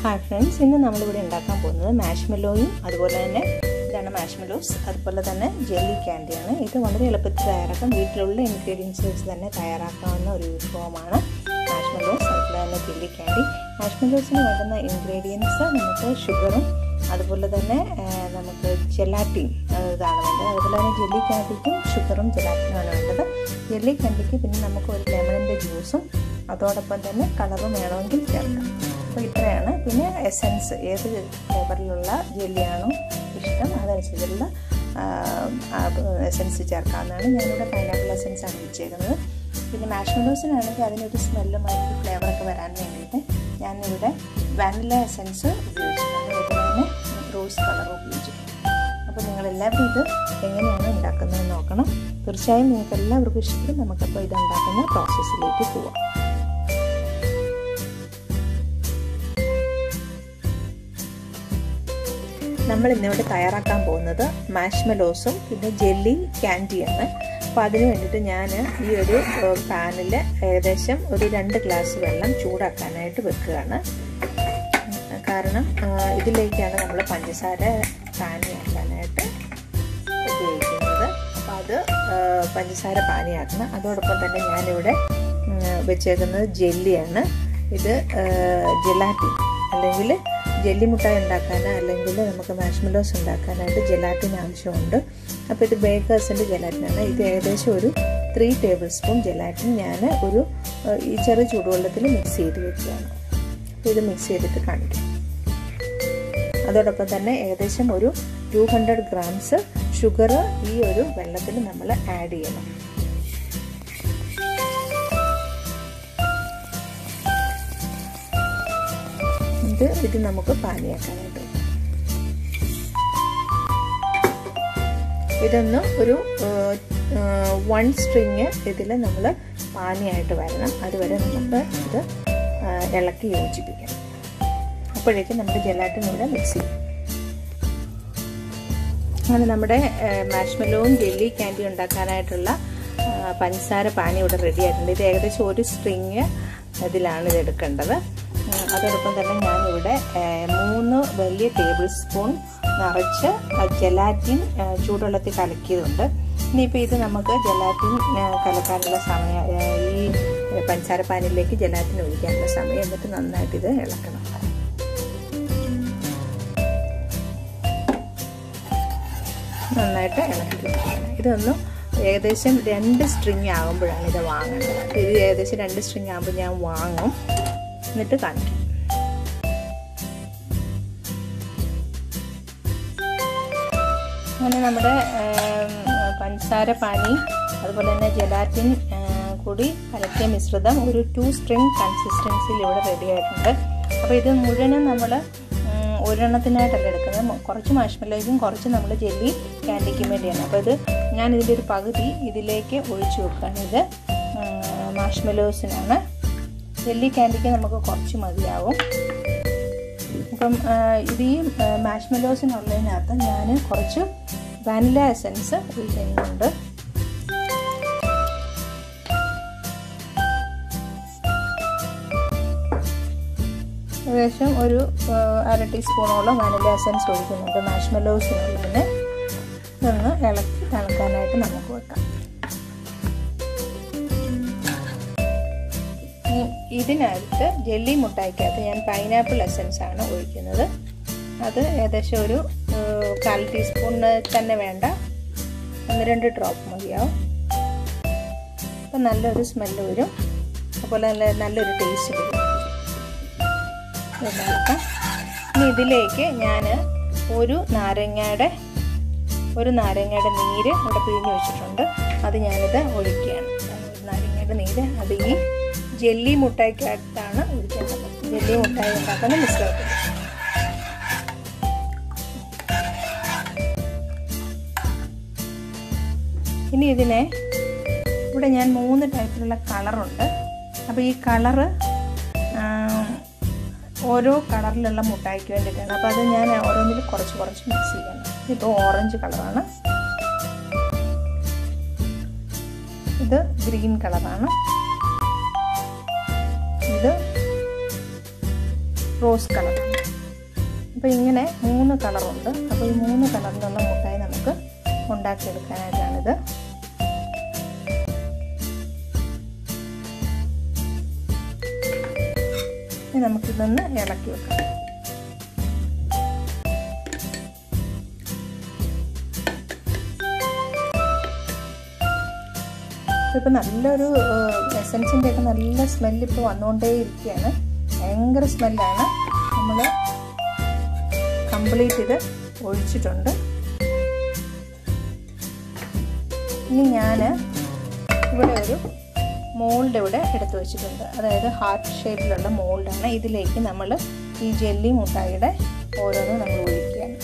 hi friends ഇന്ന് നമ്മളിവിടെ ഉണ്ടാക്കാൻ പോകുന്നത് മാഷ്മെലോയും അതുപോലെ തന്നെ ഇതാണ് മാഷ്മെലോസ് അതുപോലെ തന്നെ ജെല്ലി ക്യാൻഡിയാണ് ഇത് വളരെ എളുപ്പത്തിൽ തയ്യാറാക്കാം വീട്ടിലുള്ള ഇൻഗ്രീഡിയൻസ് വെച്ച് തന്നെ തയ്യാറാക്കാവുന്ന ഒരു വിഭവമാണ് മാഷ്മെലോസ് അതുപോലെ തന്നെ ജെല്ലി ക്യാൻഡി മാഷ്മെലോസിന് വേണ്ടുന്ന ഇൻഗ്രീഡിയൻസ് നമുക്ക് ഷുഗറും അതുപോലെ തന്നെ നമുക്ക് ജെലാറ്റിൻ ഇതാണ് വേണ്ടത് അതുപോലെ തന്നെ ജെല്ലി ക്യാൻഡിക്കും ഷുഗറും ജെലാറ്റിനുമാണ് വേണ്ടത് ജെല്ലി ക്യാൻഡിക്ക് പിന്നെ നമുക്ക് ഒരു ലെമണിൻ്റെ ജ്യൂസും അതോടൊപ്പം തന്നെ കളറും വേണമെങ്കിൽ ചേർക്കാം അപ്പോൾ ഇത്രയാണ് പിന്നെ എസൻസ് ഏത് ഫ്ലേവറിലുള്ള ജെല്ലിയാണോ ഇഷ്ടം അതനുസരിച്ചുള്ള എസൻസ് ചേർക്കാവുന്നതാണ് ഞാനിവിടെ പൈനാപ്പിൾ എസൻസ് ആണ് വെച്ചേക്കുന്നത് പിന്നെ മാഷ്മെലോസിനാണെങ്കിൽ അതിനൊരു സ്മെല്ലും അതിൻ്റെ ഫ്ലേവറൊക്കെ വരാൻ വേണ്ടിയിട്ട് ഞാനിവിടെ വാനില എസൻസ് ഉപയോഗിച്ചിട്ടുണ്ട് അതുപോലെ തന്നെ റോസ് കളർ ഉപയോഗിച്ചിട്ടുണ്ട് അപ്പോൾ നിങ്ങളെല്ലാവരും ഇത് എങ്ങനെയാണ് ഉണ്ടാക്കുന്നത് നോക്കണം തീർച്ചയായും നിങ്ങൾക്ക് എല്ലാവർക്കും ഇഷ്ടപ്പെടും നമുക്കപ്പോൾ ഇത് ഉണ്ടാക്കുന്ന പ്രോസസ്സിലേക്ക് പോവാം നമ്മൾ ഇന്നിവിടെ തയ്യാറാക്കാൻ പോകുന്നത് മാഷ്മെലോസും പിന്നെ ജെല്ലി ക്യാൻഡിയാണ് അപ്പോൾ അതിന് വേണ്ടിയിട്ട് ഞാൻ ഈ ഒരു പാനിൽ ഏകദേശം ഒരു രണ്ട് ഗ്ലാസ് വെള്ളം ചൂടാക്കാനായിട്ട് വെക്കുകയാണ് കാരണം ഇതിലേക്കാണ് നമ്മൾ പഞ്ചസാര പാനിയാക്കാനായിട്ട് ഉപയോഗിക്കുന്നത് അപ്പോൾ അത് പഞ്ചസാര പാനിയാക്കണം അതോടൊപ്പം തന്നെ ഞാനിവിടെ വെച്ചേക്കുന്നത് ജെല്ലിയാണ് ഇത് ജെലാറ്റിൻ അല്ലെങ്കിൽ ജെല്ലി മുട്ടായി ഉണ്ടാക്കാൻ അല്ലെങ്കിൽ നമുക്ക് മാഷ്മെലോസ് ഉണ്ടാക്കാനായിട്ട് ജെലാറ്റിൻ ആവശ്യമുണ്ട് അപ്പോൾ ഇത് ബേക്കേഴ്സിൻ്റെ ജെലാറ്റിനാണ് ഇത് ഏകദേശം ഒരു ത്രീ ടേബിൾ സ്പൂൺ ജെലാറ്റിൻ ഞാൻ ഒരു ഈ ചെറിയ ചൂടുവെള്ളത്തിൽ മിക്സ് ചെയ്ത് വെക്കുകയാണ് അപ്പോൾ ഇത് മിക്സ് ചെയ്തിട്ട് കാണിക്കാം അതോടൊപ്പം തന്നെ ഏകദേശം ഒരു ടു ഹൺഡ്രഡ് ഗ്രാംസ് ഷുഗർ ഈ ഒരു വെള്ളത്തിൽ നമ്മൾ ആഡ് ചെയ്യണം ഇത് ഇത് നമുക്ക് പാനിയാക്കാനായിട്ട് ഇതൊന്ന് ഒരു വൺ സ്ട്രിങ് ഇതിൽ നമ്മൾ പാനിയായിട്ട് വരണം അതുവരെ നമുക്ക് ഇത് ഇളക്കി യോജിപ്പിക്കണം അപ്പോഴേക്കും നമ്മുടെ ജലാറ്റിൻ ഇവിടെ മിക്സ് ചെയ്യും അങ്ങനെ നമ്മുടെ മാഷ്മെലോവും ജെല്ലി ക്യാൻഡി ഉണ്ടാക്കാനായിട്ടുള്ള പഞ്ചസാര പാനി ഇവിടെ റെഡി ആയിട്ടുണ്ട് ഇത് ഏകദേശം ഒരു സ്ട്രിങ് ഇതിലാണ് ഇത് എടുക്കേണ്ടത് അതോടൊപ്പം തന്നെ ഞാനിവിടെ മൂന്ന് വലിയ ടേബിൾ സ്പൂൺ നിറച്ച് ജലാറ്റിൻ ചൂടുവെള്ളത്തിൽ കലക്കിയതുണ്ട് ഇനിയിപ്പോൾ ഇത് നമുക്ക് ജലാറ്റിൻ കലക്കാനുള്ള സമയം ഈ പഞ്ചസാര പാനിലേക്ക് ജലാറ്റിൻ ഒഴിക്കാനുള്ള സമയം എന്നിട്ട് നന്നായിട്ട് ഇത് ഇളക്കണം നന്നായിട്ട് ഇളക്കി കൊടുക്കണം ഇതൊന്ന് ഏകദേശം രണ്ട് സ്ട്രിങ് ആകുമ്പോഴാണ് ഇത് വാങ്ങേണ്ടത് ഇത് ഏകദേശം രണ്ട് സ്ട്രിങ് ആകുമ്പോൾ ഞാൻ വാങ്ങും എന്നിട്ട് കാണിക്കാം അങ്ങനെ നമ്മുടെ പഞ്ചസാര പാനി അതുപോലെ തന്നെ ജലാറ്റിൻ കൂടി കലക്കിയ മിശ്രിതം ഒരു ടു സ്ട്രിങ് കൺസിസ്റ്റൻസിയിൽ ഇവിടെ റെഡി ആയിട്ടുണ്ട് അപ്പോൾ ഇത് മുഴുവനും നമ്മൾ ഒരെണ്ണത്തിനായിട്ടല്ല എടുക്കുന്നത് കുറച്ച് മാഷ്മല്ലോയ്ക്കും കുറച്ച് നമ്മൾ ജെല്ലി ക്യാൻഡിക്കും വേണ്ടിയാണ് അപ്പോൾ ഇത് ഞാൻ ഇതിൻ്റെ ഒരു പകുതി ഇതിലേക്ക് ഒഴിച്ചു വെക്കുകയാണ് ഇത് മാഷ്മലോസിനാണ് ജെല്ലി ക്യാൻഡിക്ക് നമുക്ക് കുറച്ച് മതിയാവും അപ്പം ഇത് ഈ മാഷ്മലോസിനുള്ളതിനകത്ത് ഞാൻ കുറച്ച് വാനില എസൻസ് ഒഴിക്കുന്നുണ്ട് ഏകദേശം ഒരു അര ടീസ്പൂണോളം വാനില എസൻസ് ഒഴിക്കുന്നുണ്ട് മാഷ്മെലോസിനുള്ളതിന് ഇതൊന്ന് ഇളക്കി തണുക്കാനായിട്ട് നമുക്ക് വെക്കാം ഇതിനകത്ത് ജെല്ലി മുട്ടായിക്കകത്ത് ഞാൻ പൈനാപ്പിൾ എസൻസ് ആണ് ഒഴിക്കുന്നത് അത് ഏകദേശം ഒരു കാൽ ടീസ്പൂണിന് തന്നെ വേണ്ട ഒന്ന് രണ്ട് ഡ്രോപ്പ് മതിയാവും അപ്പം നല്ലൊരു സ്മെല്ല് വരും അതുപോലെ നല്ല നല്ലൊരു ടേസ്റ്റ് വരും ഇതാക്കാം ഇനി ഇതിലേക്ക് ഞാൻ ഒരു നാരങ്ങയുടെ ഒരു നാരങ്ങയുടെ നീര് ഇവിടെ പിഴിഞ്ഞ് വെച്ചിട്ടുണ്ട് അത് ഞാനിത് ഒഴിക്കുകയാണ് നാരങ്ങയുടെ നീര് അത് ഈ ജെല്ലി മുട്ടായിക്കകത്താണ് ഒഴിക്കേണ്ടത് ജെല്ലി മുട്ടായി ഉണ്ടാക്കുന്ന മിശ്രിതത്തിൽ ഇനി ഇതിനെ ഇവിടെ ഞാൻ മൂന്ന് ടൈപ്പിലുള്ള കളറുണ്ട് അപ്പോൾ ഈ കളറ് ഓരോ കളറിലുള്ള മുട്ടായിക്ക് വേണ്ടിയിട്ടാണ് അപ്പോൾ അത് ഞാൻ ഓരോന്നിൽ കുറച്ച് കുറച്ച് മിക്സ് ചെയ്യണം ഇപ്പോൾ ഓറഞ്ച് കളറാണ് ഇത് ഗ്രീൻ കളറാണ് ഇത് റോസ് കളർ അപ്പോൾ ഇങ്ങനെ മൂന്ന് കളറുണ്ട് അപ്പോൾ ഈ മൂന്ന് കളറിലുള്ള മുട്ടായി നമുക്ക് ഉണ്ടാക്കിയെടുക്കാനായിട്ടാണിത് ഇനി നമുക്കിതൊന്ന് ഇളക്കി വെക്കാം ഇപ്പോൾ നല്ലൊരു എസൻസിൻ്റെ ഒക്കെ നല്ല സ്മെല്ല് ഇപ്പോൾ വന്നുകൊണ്ടേ ഇരിക്കുകയാണ് ഭയങ്കര സ്മെല്ലാണ് നമ്മൾ കംപ്ലീറ്റ് ഇത് ഒഴിച്ചിട്ടുണ്ട് ഇനി ഞാൻ ഇവിടെ ഒരു മോൾഡ് ഇവിടെ എടുത്തു വെച്ചിട്ടുണ്ട് അതായത് ഹാർട്ട് ഷേപ്പിലുള്ള മോൾഡാണ് ഇതിലേക്ക് നമ്മൾ ഈ ജെല്ലി മുട്ടായിയുടെ ഓരോന്നും നമ്മൾ ഒഴിക്കുകയാണ്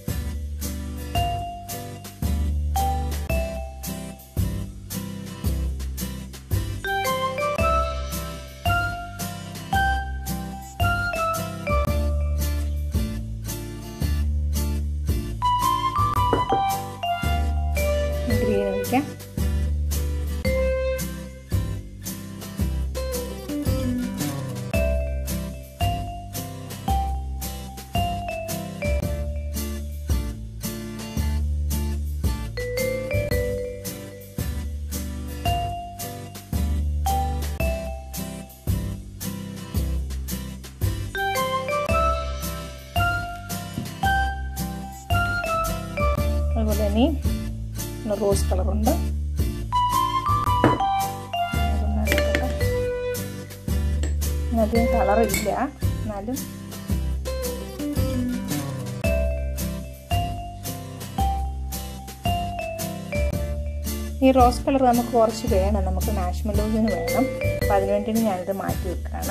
ഗ്രീൻ ഒഴിക്കാം അതുപോലെ തന്നെ റോസ് കളറുണ്ട് അധികം കളറില്ല എന്നാലും ഈ റോസ് കളർ നമുക്ക് കുറച്ച് വേണം നമുക്ക് മാഷ്മെലോസിന് വേണം അപ്പം അതിനുവേണ്ടി ഞാനിത് മാറ്റി വെക്കുകയാണ്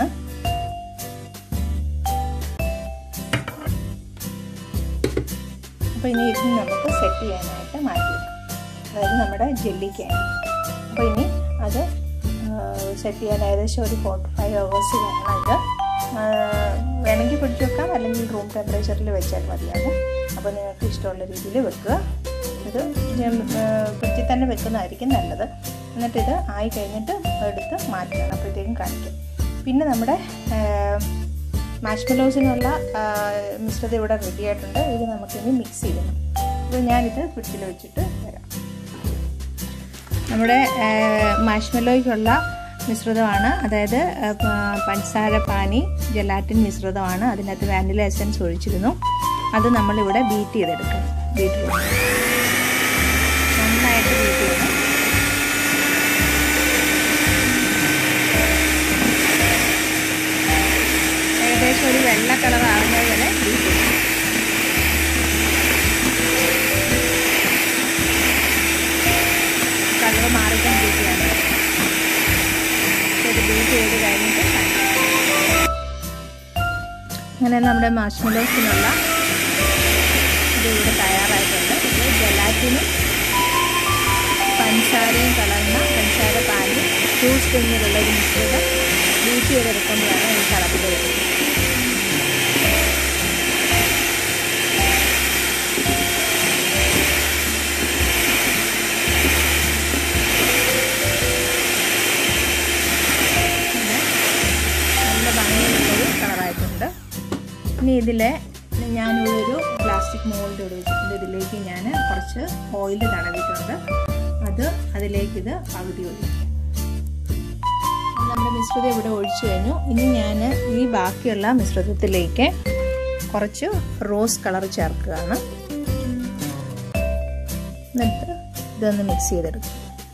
അപ്പോൾ ഇനി ഇത് നമുക്ക് സെറ്റ് ചെയ്യാനായിട്ട് മാറ്റി വെക്കാം അതായത് നമ്മുടെ ജെല്ലി ക്യാൻഡി അപ്പോൾ ഇനി അത് സെറ്റ് ചെയ്യാൻ ഏകദേശം ഒരു ഫോർട്ടി ഫൈവ് അവേഴ്സ് വേണം ഇത് വേണമെങ്കിൽ പിടിച്ച് വെക്കാം അല്ലെങ്കിൽ റൂം ടെമ്പറേച്ചറിൽ വെച്ചാൽ മതിയാകും അപ്പോൾ നിങ്ങൾക്ക് ഇഷ്ടമുള്ള രീതിയിൽ വെക്കുക ഇത് ഫ്രിഡ്ജിൽ തന്നെ വെക്കുന്നതായിരിക്കും നല്ലത് എന്നിട്ട് ഇത് ആയി കഴിഞ്ഞിട്ട് എടുത്ത് മാറ്റണം അപ്പോഴത്തേക്കും കാണിക്കും പിന്നെ നമ്മുടെ മാഷ്മെലോസിനുള്ള മിശ്രിതം ഇവിടെ റെഡി ആയിട്ടുണ്ട് ഇത് നമുക്കിനി മിക്സ് ചെയ്യണം അപ്പോൾ ഞാനിത് ഫ്രിഡ്ജിൽ വെച്ചിട്ട് വരാം നമ്മുടെ മാഷ്മെലോയ്ക്കുള്ള മിശ്രിതമാണ് അതായത് പഞ്ചസാര പാനി ജലാറ്റിൻ മിശ്രിതമാണ് അതിനകത്ത് വാനില എസൻസ് ഒഴിച്ചിരുന്നു അത് നമ്മളിവിടെ ബീറ്റ് ചെയ്തെടുക്കണം ബീറ്റ് നന്നായിട്ട് ബീറ്റ് ചെയ്യണം ഏകദേശം ഒരു വെള്ള കളർ ആകുന്നത് വരെ ബീറ്റ് ചെയ്യണം കളർ മാറിക്കൊണ്ടിരിക്കുകയാണ് ഇത് ബീറ്റ് ചെയ്ത് കഴിഞ്ഞിട്ട് അങ്ങനെ നമ്മുടെ മാഷ്മലോസിനുള്ള ഇത് ഇവിടെ തയ്യാറായിട്ടുണ്ട് ഇത് ജലാറ്റിനും പഞ്ചസാരയും കലർന്ന പഞ്ചസാര പാനി ജ്യൂസ് എന്നിലുള്ള ഒരു മിശ്രിതം ബീറ്റ് ചെയ്തെടുക്കുമ്പോഴാണ് ഈ കളറിൽ വരുന്നത് നല്ല ഭംഗിയുള്ളൊരു കളറായിട്ടുണ്ട് ഇനി ഇതിൽ ഞാനൊരു പ്ലാസ്റ്റിക് മോൾഡ് ഇവിടെ വെച്ചിട്ടുണ്ട് ഇതിലേക്ക് ഞാൻ കുറച്ച് ഓയിൽ തടവിയിട്ടുണ്ട് അത് അതിലേക്ക് ഇത് പകുതി ഒഴിക്കും നമ്മുടെ മിശ്രിതം ഇവിടെ ഒഴിച്ചു കഴിഞ്ഞു ഇനി ഞാൻ ഈ ബാക്കിയുള്ള മിശ്രിതത്തിലേക്ക് കുറച്ച് റോസ് കളർ ചേർക്കുകയാണ് എന്നിട്ട് ഇതൊന്ന് മിക്സ് ചെയ്തെടുക്കും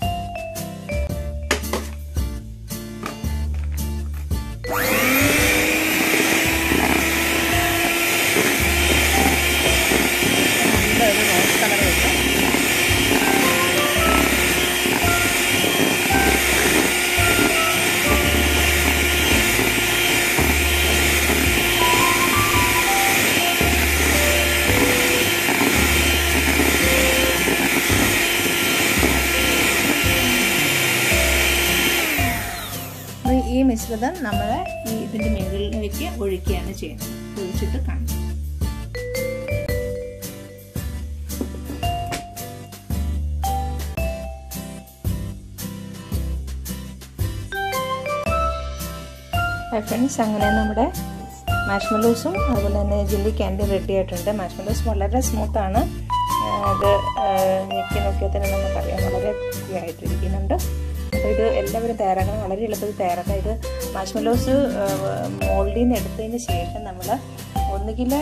നല്ലൊരു റോസ് കളർ കിട്ടും ഈ മിശ്രിതം നമ്മൾ ഈ ഇതിൻ്റെ മുകളിലേക്ക് ഒഴിക്കുകയാണ് ചെയ്യുന്നത് ഒഴിച്ചിട്ട് കാണിക്കും ഫ്രണ്ട്സ് അങ്ങനെ നമ്മുടെ മാഷ്മെലോസും അതുപോലെ തന്നെ ജെല്ലി ക്യാൻഡി റെഡി ആയിട്ടുണ്ട് മാഷ്മെലോസ് വളരെ സ്മൂത്താണ് അത് ഞെക്കി നോക്കിയാൽ തന്നെ നമുക്കറിയാം വളരെ ഫ്രീ ആയിട്ടിരിക്കുന്നുണ്ട് അപ്പോൾ ഇത് എല്ലാവരും തയ്യാറാക്കണം വളരെ എളുപ്പത്തിൽ തയ്യാറാക്കാം ഇത് മാഷ്മെലോസ് മോൾഡിൽ നിന്ന് എടുത്തതിന് ശേഷം നമ്മൾ ഒന്നുകിൽ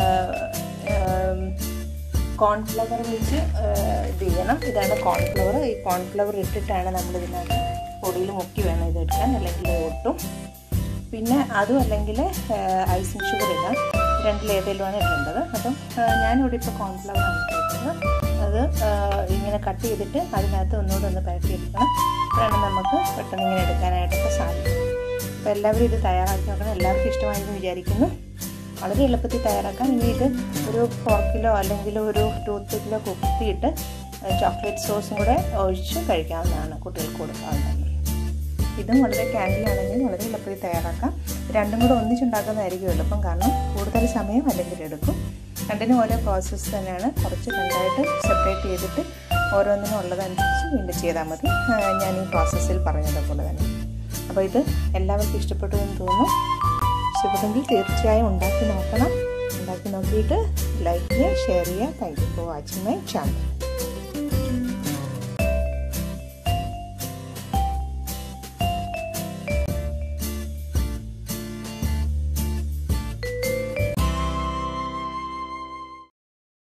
കോൺഫ്ലവർ വെച്ച് ഇത് ചെയ്യണം ഇതാണ് കോൺഫ്ലവർ ഈ കോൺഫ്ലവർ ഇട്ടിട്ടാണ് നമ്മൾ ഇതിനകത്ത് പൊടിയിൽ മുക്കി വേണം ഇത് എടുക്കാൻ അല്ലെങ്കിൽ ഒട്ടും പിന്നെ അതും അല്ലെങ്കിൽ ഐസിങ് ഷുഗർ ഇടാം രണ്ടിലേതെങ്കിലുമാണ് ഇടേണ്ടത് അപ്പം ഞാനിവിടെ ഇപ്പോൾ കോൺഫ്ലവർ ആണ് ഇട്ടിരിക്കുന്നത് അത് ഇങ്ങനെ കട്ട് ചെയ്തിട്ട് അതിനകത്ത് ഒന്നുകൂടെ ഒന്ന് പരട്ടിയെടുക്കണം അപ്പോഴാണ് നമുക്ക് പെട്ടെന്ന് ഇങ്ങനെ എടുക്കാനായിട്ടൊക്കെ സാധിക്കും അപ്പോൾ എല്ലാവരും ഇത് തയ്യാറാക്കി നോക്കണം എല്ലാവർക്കും ഇഷ്ടമായെന്ന് വിചാരിക്കുന്നു വളരെ എളുപ്പത്തിൽ തയ്യാറാക്കാം ഇനി ഇത് ഒരു ഫോർക്കിലോ അല്ലെങ്കിൽ ഒരു ടൂത്ത് പിക്കിലോ കുത്തിയിട്ട് ചോക്ലേറ്റ് സോസും കൂടെ ഒഴിച്ച് കഴിക്കാവുന്നതാണ് കുട്ടികൾക്ക് കൊടുക്കാവുന്നതാണ് ഇതും വളരെ ക്യാൻഡി ആണെങ്കിൽ വളരെ എളുപ്പത്തിൽ തയ്യാറാക്കാം രണ്ടും കൂടെ ഒന്നിച്ചുണ്ടാക്കുന്നതായിരിക്കും എളുപ്പം കാരണം കൂടുതൽ സമയം അല്ലെങ്കിൽ എടുക്കും രണ്ടിനും ഓരോ പ്രോസസ്സ് തന്നെയാണ് കുറച്ച് രണ്ടായിട്ട് സെപ്പറേറ്റ് ചെയ്തിട്ട് ഓരോന്നിനും ഉള്ളതനുസരിച്ച് വീണ്ടും ചെയ്താൽ മതി ഞാൻ ഈ പ്രോസസ്സിൽ പറഞ്ഞതുപോലെ തന്നെ അപ്പോൾ ഇത് എല്ലാവർക്കും ഇഷ്ടപ്പെട്ടു എന്ന് തോന്നുന്നു ഇഷ്ടപ്പെട്ടെങ്കിൽ തീർച്ചയായും ഉണ്ടാക്കി നോക്കണം ഉണ്ടാക്കി നോക്കിയിട്ട് ലൈക്ക് ചെയ്യുക ഷെയർ ചെയ്യുക thank you for watching my channel